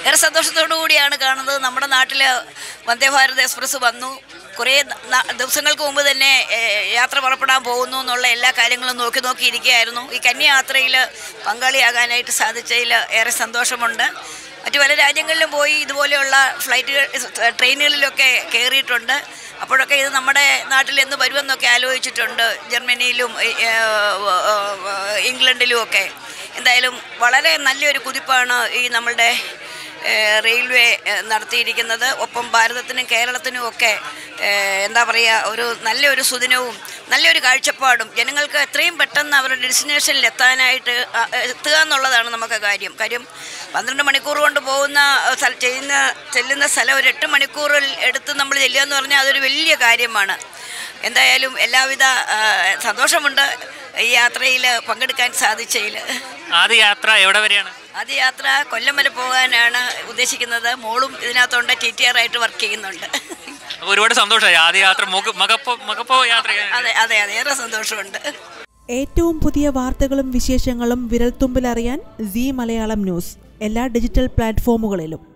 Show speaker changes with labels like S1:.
S1: ഏറെ സന്തോഷത്തോടു കൂടിയാണ് കാണുന്നത് നമ്മുടെ നാട്ടിൽ വന്ദേ ഭാരത് എക്സ്പ്രസ് വന്നു കുറേ ന- ദിവസങ്ങൾക്ക് മുമ്പ് തന്നെ ഏഹ്, യാത്ര പുറപ്പെടാൻ പോകുന്നു എന്നുള്ള എല്ലാ കാര്യങ്ങളും നോക്കി നോക്കി ഇരിക്കുകയായിരുന്നു ഈ കന്യായാത്രയിൽ പങ്കാളിയാകാനായിട്ട് സാധിച്ചതിൽ ഏറെ സന്തോഷമുണ്ട് മറ്റു പല രാജ്യങ്ങളിലും പോയി ഇതുപോലെയുള്ള ഫ്ലൈറ്റുകൾ ട്രെയിനുകളിലൊക്കെ കയറിയിട്ടുണ്ട് അപ്പോഴൊക്കെ ഇത് നമ്മുടെ നാട്ടിൽ എന്ന് വരുമെന്നൊക്കെ ആലോചിച്ചിട്ടുണ്ട് ജർമ്മനിയിലും ഏ, ഏ, ഇംഗ്ലണ്ടിലും ഒക്കെ എന്തായാലും വളരെ നല്ലൊരു കുതിപ്പാണ് ഈ നമ്മളുടെ ഏ, റെയിൽവേ ഏ, നടത്തിയിരിക്കുന്നത് ഒപ്പം ഭാരതത്തിനും കേരളത്തിനും ഒക്കെ ഏ, എന്താ പറയുക ഒരു നല്ലൊരു സുദിനവും നല്ലൊരു കാഴ്ചപ്പാടും ജനങ്ങൾക്ക് എത്രയും പെട്ടെന്ന് അവരുടെ ഡെസ്റ്റിനേഷനിൽ എത്താനായിട്ട് ആ, എത്തുക എന്നുള്ളതാണ് നമുക്ക് കാര്യം കാര്യം പന്ത്രണ്ട് മണിക്കൂർ കൊണ്ട് പോകുന്ന ഏ, സ്ഥല- ചെയ്യുന്ന ചെല്ലുന്ന സ്ഥലം ഒരു എട്ട് മണിക്കൂറിൽ എടുത്ത് നമ്മൾ ചെല്ലുക എന്ന് പറഞ്ഞാൽ അതൊരു വലിയ കാര്യമാണ് എന്തായാലും എല്ലാവിധ ആ, സന്തോഷമുണ്ട് ഈ യാത്രയിൽ പങ്കെടുക്കാൻ സാധിച്ചതിൽ
S2: ആദ്യ യാത്ര എവിടെ വരെയാണ്
S1: ആദ്യ യാത്ര കൊല്ലം വരെ പോകാനാണ് ഉദ്ദേശിക്കുന്നത് മോളും ഇതിനകത്തോണ്ട് ടി ടി ആർ ആയിട്ട് വർക്ക് ചെയ്യുന്നുണ്ട്
S2: അപ്പോൾ ഒരുപാട് സന്തോഷമായി ആദ്യ യാത്ര മുക- മകപ്പോ മകപ്പോ യാത്ര ചെയ്യാൻ
S1: അതെ അതെ അതെ ഏറെ സന്തോഷമുണ്ട്
S3: ഏറ്റവും പുതിയ വാർത്തകളും വിശേഷങ്ങളും വിരൽത്തുമ്പിലറിയാൻ സി മലയാളം ന്യൂസ് എല്ലാ ഡിജിറ്റൽ പ്ലാറ്റ്ഫോമുകളിലും